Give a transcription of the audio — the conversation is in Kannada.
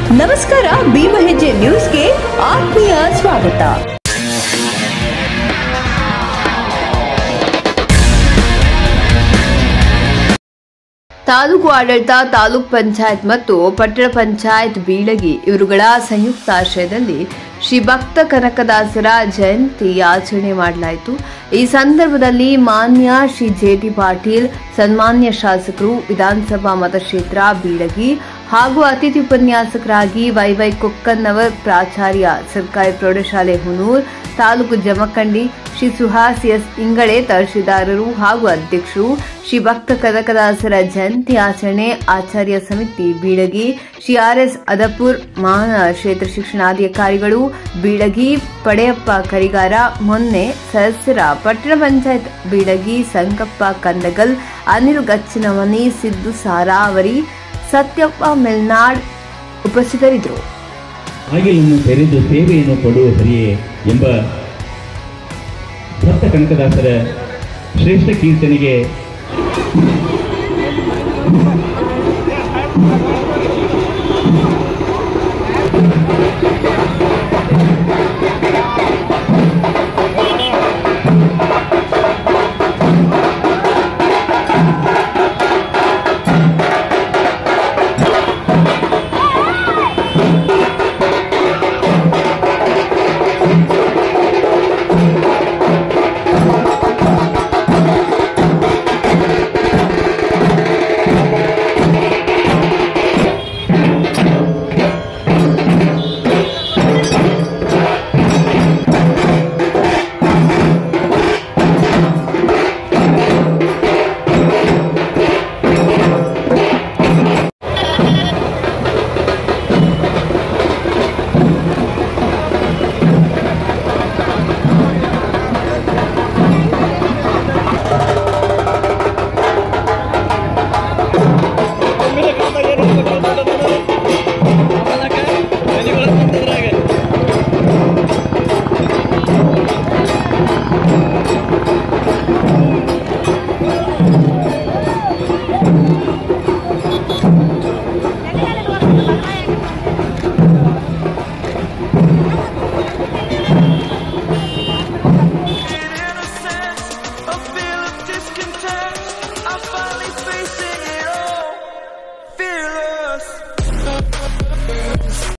ನಮಸ್ಕಾರ ಭೀಮ ಹೆಜ್ಜೆ ನ್ಯೂಸ್ಗೆ ಆತ್ಮೀಯ ಸ್ವಾಗತ ತಾಲೂಕು ಆಡಳಿತ ತಾಲೂಕ್ ಪಂಚಾಯತ್ ಮತ್ತು ಪಟ್ಟಣ ಪಂಚಾಯತ್ ಬೀಳಗಿ ಇವರುಗಳ ಸಂಯುಕ್ತಾಶ್ರಯದಲ್ಲಿ ಶ್ರೀ ಭಕ್ತ ಕನಕದಾಸರ ಜಯಂತಿ ಆಚರಣೆ ಮಾಡಲಾಯಿತು ಈ ಸಂದರ್ಭದಲ್ಲಿ ಮಾನ್ಯ ಶ್ರೀ ಜೆ ಟಿ ಪಾಟೀಲ್ ಸನ್ಮಾನ್ಯ ಶಾಸಕರು ವಿಧಾನಸಭಾ ಮತಕ್ಷೇತ್ರ ಬೀಳಗಿ ಹಾಗೂ ಅತಿಥಿ ಉಪನ್ಯಾಸಕರಾಗಿ ವೈವೈ ಕೊಕ್ಕನ್ನವರ್ ಪ್ರಾಚಾರ್ಯ ಸರ್ಕಾರಿ ಪ್ರೌಢಶಾಲೆ ಹುನೂರ್ ತಾಲೂಕು ಜಮಖಂಡಿ ಶ್ರೀ ಸುಹಾಸ್ ಎಸ್ ಇಂಗಳೆ ತಹಶೀಲ್ದಾರರು ಹಾಗೂ ಅಧ್ಯಕ್ಷರು ಶ್ರೀ ಭಕ್ತ ಕನಕದಾಸರ ಜಯಂತಿ ಆಚರಣೆ ಆಚಾರ್ಯ ಸಮಿತಿ ಬೀಳಗಿ ಶ್ರೀ ಆರ್ ಎಸ್ ಅದಪುರ್ ಮಹಾನ ಕ್ಷೇತ್ರ ಶಿಕ್ಷಣಾಧಿಕಾರಿಗಳು ಬೀಳಗಿ ಪಡೆಯಪ್ಪ ಕರಿಗಾರ ಮೊನ್ನೆ ಸದಸ್ಯರ ಪಟ್ಟಣ ಪಂಚಾಯತ್ ಬೀಳಗಿ ಸಂಕಪ್ಪ ಕಂದಗಲ್ ಅನಿಲ್ ಗಚ್ಚಿನಮನಿ ಸಿದ್ದು ಸಾರಾವರಿ ಸತ್ಯಪ್ಪ ಮೆಲ್ನಾಡ್ ಉಪಸ್ಥಿತರಿದ್ದರು ಆಗಿಲನ್ನು ತೆರೆದು ಸೇವೆಯನ್ನು ಕೊಡುವ ಹರಿಯೇ ಎಂಬ ಭಕ್ತ ಕನಕದಾಸರ ಶ್ರೇಷ್ಠ ಕೀರ್ತನೆಗೆ